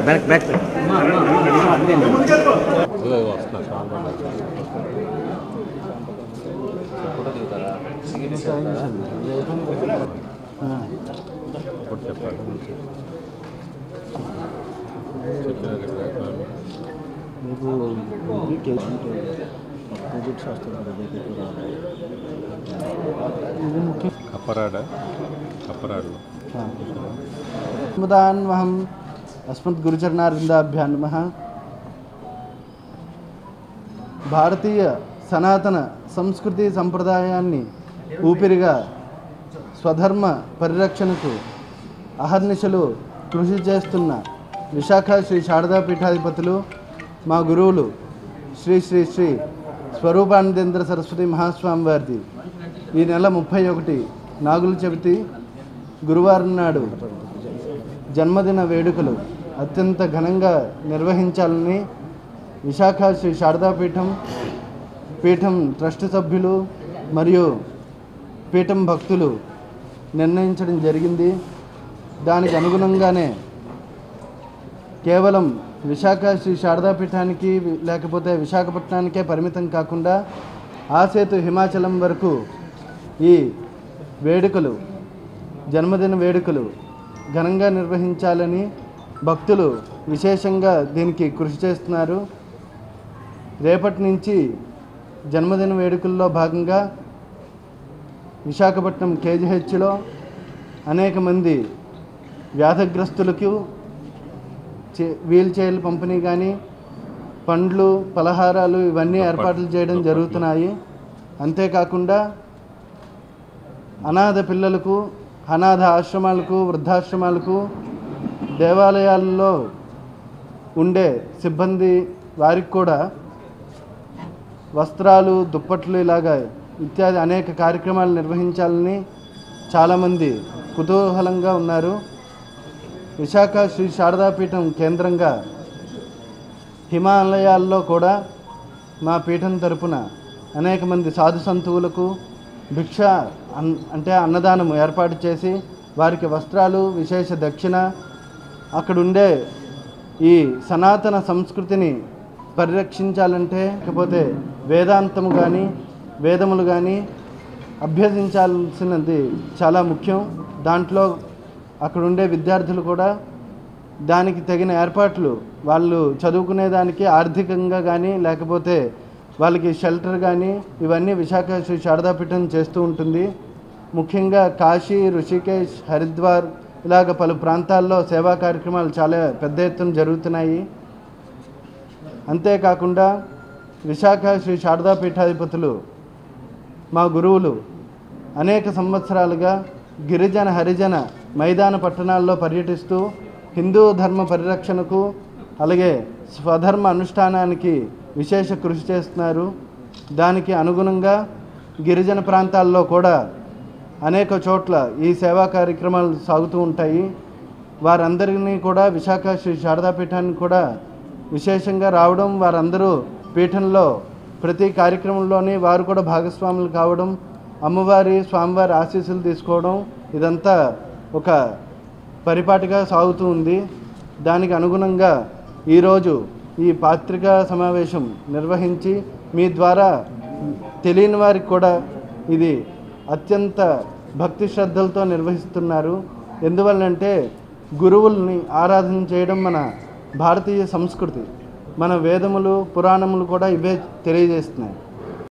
Back back మీకు complete చేసుకుంటే projects వస్తుంది కదా దగ్గరికి రావాలి. ఇది ముఖ్యం కప్పరాడ కప్పరాడు ముదాన్వహం అస్మద్ గురుచరణారిందాభ్యాం నమః భారతీయ సనాతన సంస్కృతి సంప్రదాయాన్ని ఊపిరిగా స్వధర్మ పరిరక్షణకు అహర్నిశలు కృషి చేస్తున్న విశాఖ శ్రీ శారదా పీఠాధిపతులు మా గురువులు శ్రీ శ్రీ శ్రీ స్వరూపానందేంద్ర సరస్వతి మహాస్వామి వారిది ఈ నెల ముప్పై ఒకటి నాగుల చవితి గురువారం నాడు జన్మదిన వేడుకలు అత్యంత ఘనంగా నిర్వహించాలని విశాఖ శ్రీ శారదాపీఠం పీఠం ట్రస్ట్ సభ్యులు మరియు పీఠం భక్తులు నిర్ణయించడం జరిగింది దానికి అనుగుణంగానే కేవలం విశాఖ శ్రీ శారదాపీఠానికి వి- లేకపోతే విశాఖపట్నానికే పరిమితం కాకుండా ఆసేతు హిమాచలం వరకు ఈ వేడుకలు జన్మదిన వేడుకలు ఘనంగా నిర్వహించాలని భక్తులు విశేషంగా దీనికి కృషి చేస్తున్నారు రేపటి నుంచి జన్మదిన వేడుకల్లో భాగంగా విశాఖపట్నం కేజీహెచ్లో అనేక మంది వ్యాధగ్రస్తులకు చే- వీల్ చైర్ల పంపిణీ కానీ పండ్లు పలహారాలు ఇవన్నీ ఏర్పాట్లు చేయడం జరుగుతున్నాయి అంతేకాకుండా అనాథ పిల్లలకు అనాథ ఆశ్రమాలకు వృద్ధాశ్రమాలకు దేవాలయాల్లో ఉండే సిబ్బంది వారికి కూడా వస్త్రాలు దుప్పట్లు ఇలాగా ఇత్యాది అనేక కార్యక్రమాలు నిర్వహించాలని చాలామంది కుతూహలంగా ఉన్నారు విశాఖ శ్రీ శారదాపీఠం కేంద్రంగా హిమాలయాల్లో కూడా మా పీఠం తరపున అనేక మంది సాధు సంతువులకు భిక్ష అన్ అంటే అన్నదానం ఏర్పాటు చేసి వారికి వస్త్రాలు విశేష దక్షిణ అక్కడుండే ఈ సనాతన సంస్కృతిని పరిరక్షించాలంటే లేకపోతే వేదాంతము కానీ వేదములు కానీ అభ్యసించాల్సినది చాలా ముఖ్యం దాంట్లో అక్కడుండే విద్యార్థులు కూడా దానికి తగిన ఏర్పాట్లు వాళ్ళు చదువుకునేదానికి ఆర్థికంగా కానీ లేకపోతే వాళ్ళకి షెల్టర్ కానీ ఇవన్నీ విశాఖ శ్రీ శారదాపీఠం చేస్తూ ఉంటుంది ముఖ్యంగా కాశీ ఋషికేశ్ హరిద్వార్ ఇలాగ పలు ప్రాంతాల్లో సేవా కార్యక్రమాలు చాలా పెద్ద ఎత్తున జరుగుతున్నాయి అంతేకాకుండా విశాఖ శ్రీ శారదా పీఠాధిపతులు మా గురువులు అనేక సంవత్సరాలుగా గిరిజన హరిజన మైదాన పట్టణాల్లో పర్యటిస్తూ హిందూ ధర్మ పరిరక్షణకు అలాగే స్వధర్మ అనుష్ఠానానికి విశేష కృషి చేస్తున్నారు దానికి అనుగుణంగా గిరిజన ప్రాంతాల్లో కూడా అనేక చోట్ల ఈ సేవా కార్యక్రమాలు సాగుతూ ఉంటాయి వారందరినీ కూడా విశాఖ శ్రీ శారదాపీఠానికి కూడా విశేషంగా రావడం వారందరూ పీఠంలో ప్రతి కార్యక్రమంలోని వారు కూడా భాగస్వాములు కావడం అమ్మవారి స్వామివారి ఆశీస్సులు తీసుకోవడం ఇదంతా ఒక పరిపాటిగా సాగుతూ ఉంది దానికి అనుగుణంగా ఈరోజు ఈ పాత్రికా సమావేశం నిర్వహించి మీ ద్వారా తెలియని వారికి కూడా ఇది అత్యంత భక్తి శ్రద్ధలతో నిర్వహిస్తున్నారు ఎందువల్లంటే గురువుల్ని ఆరాధన చేయడం మన భారతీయ సంస్కృతి మన వేదములు పురాణములు కూడా ఇవే తెలియజేస్తున్నాయి